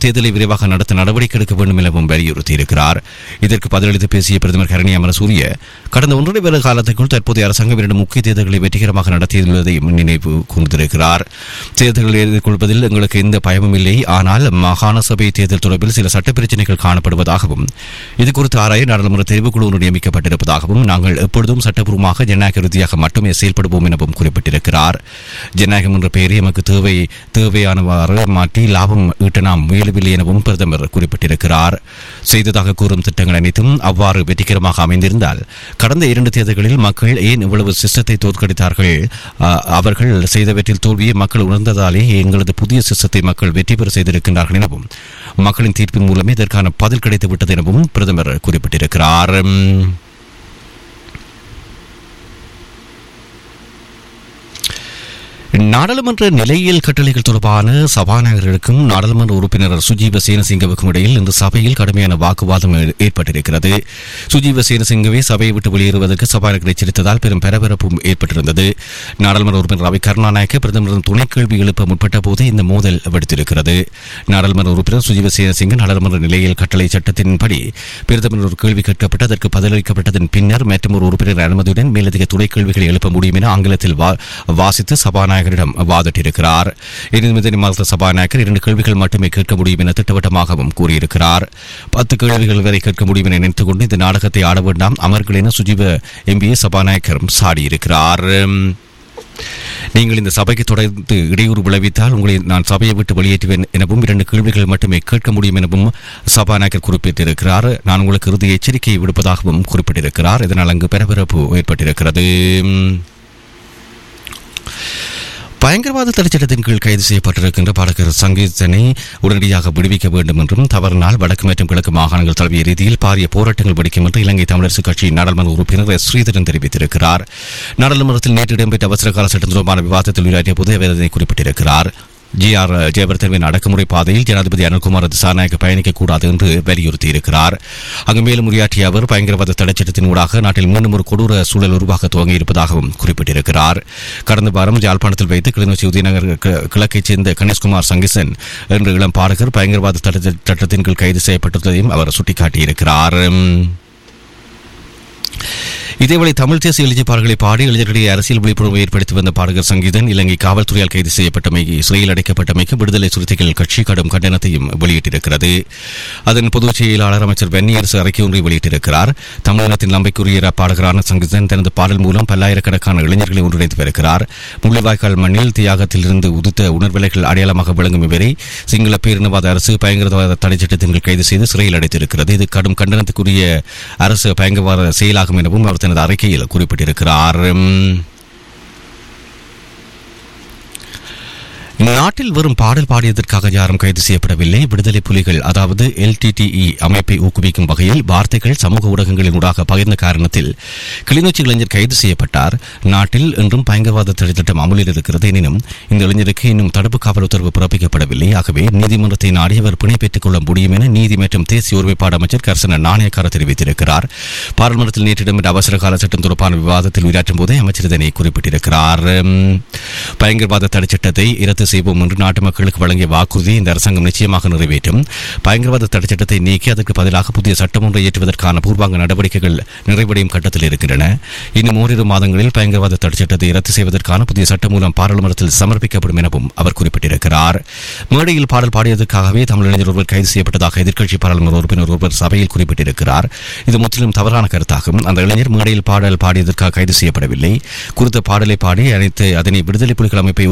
தேர்தலை விரைவாக நடத்த நடவடிக்கை எடுக்க வேண்டும் எனவும் வலியுறுத்தியிருக்கிறார் இதற்கு பதிலளித்து பேசிய பிரதமர் ஹரணி அமரசூரிய கடந்த ஒன்றரை வருட காலத்திற்குள் தற்போதைய அரசாங்கம் இரண்டு முக்கிய தேர்தல்களை வெற்றிகரமாக நடத்தியுள்ளதையும் நினைவு கூர்ந்திருக்கிறார் தேர்தல்களை எதிர்கொள்வதில் எங்களுக்கு எந்த பயமும் இல்லை ஆனால் மாகாண சபை தேர்தல் தொடர்பில் சில சட்ட பிரச்சினைகள் காணப்படுவதாகவும் இது குறித்து ஆராய நாடாளுமன்ற தெரிவுக்குழு ஒன்று நியமிக்கப்பட்டிருப்பதாகவும் நாங்கள் எப்பொழுதும் சட்டப்பூர்வமாக ஜனநாயக ரீதியாக மட்டுமே செயல்படுவோம் எனவும் குறிப்பிட்டிருக்கிறார் ஜனநாயகம் என்ற பெயரை எமக்கு தேவை தேவையானவாறு மாற்றி லாபம் ஈட்ட நாம் முயலவில்லை எனவும் பிரதமர் குறிப்பிட்டிருக்கிறார் செய்ததாக கூறும் திட்டங்கள் அனைத்தும் அவ்வாறு வெற்றிகரமாக அமைந்திருந்தால் கடந்த இரண்டு தேர்தல்களில் மக்கள் ஏன் இவ்வளவு சிஸ்டத்தை தோற்கடித்தார்கள் அ, அவர்கள் செய்தவற்றில் தோல்வியை மக்கள் உணர்ந்ததாலே எங்களது புதிய சிஸ்டத்தை மக்கள் வெற்றி பெற செய்திருக்கின்றார்கள் எனவும் மக்களின் தீர்ப்பின் மூலமே இதற்கான பதில் கிடைத்து விட்டது எனவும் பிரதமர் குறிப்பிட்டிருக்கிறார் உம், நாடாளுமன்ற நிலையியல் கட்டளைகள் தொடர்பான சபாநாயகர்களுக்கும் நாடாளுமன்ற உறுப்பினர் சுஜீவ சேனசிங்கவுக்கும் இடையில் இன்று சபையில் கடுமையான வாக்குவாதம் ஏ- ஏற்பட்டிருக்கிறது சுஜீவ சேனசிங்கவை சபையை விட்டு வெளியேறுவதற்கு சபாநாயகர் எச்சரித்ததால் பெரும் பரபரப்பும் ஏற்பட்டிருந்தது நாடாளுமன்ற உறுப்பினர் ரவி கருணாநாயக்க பிரதமரின் துணை கேள்வி எழுப்ப முற்பட்ட போது இந்த மோதல் வெடித்திருக்கிறது நாடாளுமன்ற உறுப்பினர் சுஜீவ சேனசிங்க நாடாளுமன்ற நிலையியல் கட்டளை சட்டத்தின்படி பிரதமர் ஒரு கேள்வி கேட்கப்பட்டு அதற்கு பதிலளிக்கப்பட்டதன் பின்னர் மற்றும் ஒரு உறுப்பினர் அனுமதியுடன் மேலதிக துணை கேள்விகளை எழுப்ப முடியும் என ஆங்கிலத்தில் வா- வாசித்து சபாநாயகரிடம் வாதிட்டிருக்கிறார் எனினும் இதனை மறுத்த சபாநாயகர் இரண்டு கேள்விகள் மட்டுமே கேட்க முடியும் என திட்டவட்டமாகவும் கூறியிருக்கிறார் பத்து கேள்விகள் வரை கேட்க முடியும் என நினைத்துக் கொண்டு இந்த நாடகத்தை ஆட வேண்டாம் அமர்கள் என சுஜீவ எம்பிஏ சபாநாயகரும் சாடியிருக்கிறார் நீங்கள் இந்த சபைக்கு தொடர்ந்து இடையூறு விளைவித்தால் உங்களை நான் சபையை விட்டு வெளியேற்றுவேன் எனவும் இரண்டு கேள்விகள் மட்டுமே கேட்க முடியும் எனவும் சபாநாயகர் குறிப்பிட்டிருக்கிறார் நான் உங்களுக்கு இறுதி எச்சரிக்கையை விடுப்பதாகவும் குறிப்பிட்டிருக்கிறார் இதனால் அங்கு பரபரப்பு ஏற்பட்டிருக்கிறது பயங்கரவாத தடைச்சட்டத்தின் கீழ் கைது செய்யப்பட்டிருக்கின்ற பாடகர் சங்கீதனை உடனடியாக விடுவிக்க வேண்டும் என்றும் தவறினால் வடக்கு மற்றும் கிழக்கு மாகாணங்கள் தழுவிய ரீதியில் பாரிய போராட்டங்கள் வெடிக்கும் என்று இலங்கை தமிழரசுக் கட்சியின் நாடாளுமன்ற உறுப்பினர் எஸ். ஸ்ரீதரன் தெரிவித்திருக்கிறார் நாடாளுமன்றத்தில் நேற்று இடம்பெற்ற அவசர கால சட்டம் தொடர்பான விவாதத்தில் உரையாற்றிய போது அவர் இதனை குறிப்பிட்டிருக்கிறார் ஜி ஆர் ஜெயவர்தனின் அடக்குமுறை பாதையில் ஜனாதிபதி அனுகுமார் திசாநாயக்க பயணிக்கக்கூடாது என்று வலியுறுத்தியிருக்கிறார் அங்கு மேலும் உரையாற்றிய அவர் பயங்கரவாத தடைச்சட்டத்தின் ஊடாக நாட்டில் மீண்டும் ஒரு கொடூர சூழல் உருவாக துவங்கியிருப்பதாகவும் குறிப்பிட்டிருக்கிறார் கடந்த வாரம் யாழ்ப்பாணத்தில் வைத்து கிளிநொச்சி உதயநகர் கி- கிழக்கைச் சேர்ந்த கணேஷ்குமார் சங்கிசன் என்ற இளம் பாடகர் பயங்கரவாத தடை சட்டத்தின் கீழ் கைது செய்யப்பட்டுள்ளதையும் அவர் சுட்டிக்காட்டியிருக்கிறார் இதேவேளை தமிழ் தேசிய எழுச்சி பாடல்களை பாடி இளைஞர்களிடையே அரசியல் விழிப்புணர்வு ஏற்படுத்தி வந்த பாடகர் சங்கீதன் இலங்கை காவல்துறையால் கைது செய்யப்பட்டமைக்கு சிறையில் அடைக்கப்பட்டமைக்கு விடுதலை சிறுத்தைகள் கட்சி கடும் கண்டனத்தையும் வெளியிட்டிருக்கிறது அதன் பொதுச் செயலாளர் அமைச்சர் வென்னியரசு அறிக்கை ஒன்றை வெளியிட்டிருக்கிறார் தமிழகத்தின் நம்பிக்கைக்குரிய பாடகரான சங்கீதன் தனது பாடல் மூலம் பல்லாயிரக்கணக்கான இளைஞர்களை ஒன்றிணைத்து வருகிறார் முள்ளிவாய்க்கால் மண்ணில் தியாகத்திலிருந்து உதித்த உணர்விலைகள் அடையாளமாக விளங்கும் இவரை சிங்கள பேரினவாத அரசு பயங்கரவாத தடை சட்டத்தின் கீழ் கைது செய்து சிறையில் அடைத்திருக்கிறது இது கடும் கண்டனத்துக்குரிய அரசு பயங்கரவாத செயலாகும் எனவும் அவர் தனது அறிக்கையில் குறிப்பிட்டிருக்கிறார் உம், நாட்டில் வெறும் பாடல் பாடியதற்காக யாரும் கைது செய்யப்படவில்லை விடுதலை புலிகள் அதாவது எல்டிடிஇ அமைப்பை ஊக்குவிக்கும் வகையில் வார்த்தைகள் சமூக ஊடகங்களின் ஊடாக பகிர்ந்த காரணத்தில் கிளிநொச்சி இளைஞர் கைது செய்யப்பட்டார் நாட்டில் இன்றும் பயங்கரவாத தடை திட்டம் அமலில் இருக்கிறது எனினும் இந்த இளைஞருக்கு இன்னும் தடுப்பு காவல் உத்தரவு பிறப்பிக்கப்படவில்லை ஆகவே நீதிமன்றத்தை நாடி அவர் பிணை பெற்றுக் கொள்ள முடியும் என நீதி மற்றும் தேசிய ஒருமைப்பாடு அமைச்சர் கர்சன நாணயக்கார தெரிவித்திருக்கிறார் பாராளுமன்றத்தில் நேற்று இடம்பெற்ற அவசர கால சட்டம் தொடர்பான விவாதத்தில் உரையாற்றும் போதே அமைச்சர் இதனை குறிப்பிட்டிருக்கிறார் உம், பயங்கரவாத தடை சட்டத்தை இரத்து செய்வோம் என்று நாட்டு மக்களுக்கு வழங்கிய வாக்குறுதியை இந்த அரசாங்கம் நிச்சயமாக நிறைவேற்றும் பயங்கரவாத தடை சட்டத்தை நீக்கி அதற்கு பதிலாக புதிய சட்டம் ஒன்றை இயற்றுவதற்கான பூர்வாங்க நடவடிக்கைகள் நிறைவடையும் கட்டத்தில் இருக்கின்றன இன்னும் ஓரிரு மாதங்களில் பயங்கரவாத தடை சட்டத்தை ரத்து செய்வதற்கான புதிய சட்டம் மூலம் பாராளுமன்றத்தில் சமர்ப்பிக்கப்படும் எனவும் அவர் குறிப்பிட்டிருக்கிறார் மேடையில் பாடல் பாடியதற்காகவே தமிழ் இளைஞர் ஒருவர் கைது செய்யப்பட்டதாக எதிர்க்கட்சி பாராளுமன்ற உறுப்பினர் ஒருவர் சபையில் குறிப்பிட்டிருக்கிறார் இது முற்றிலும் தவறான கருத்தாகும் அந்த இளைஞர் மேடையில் பாடல் பாடியதற்காக கைது செய்யப்படவில்லை குறித்த பாடலை பாடி அனைத்து அதனை விடுதலை புலிகள் அமைப்பை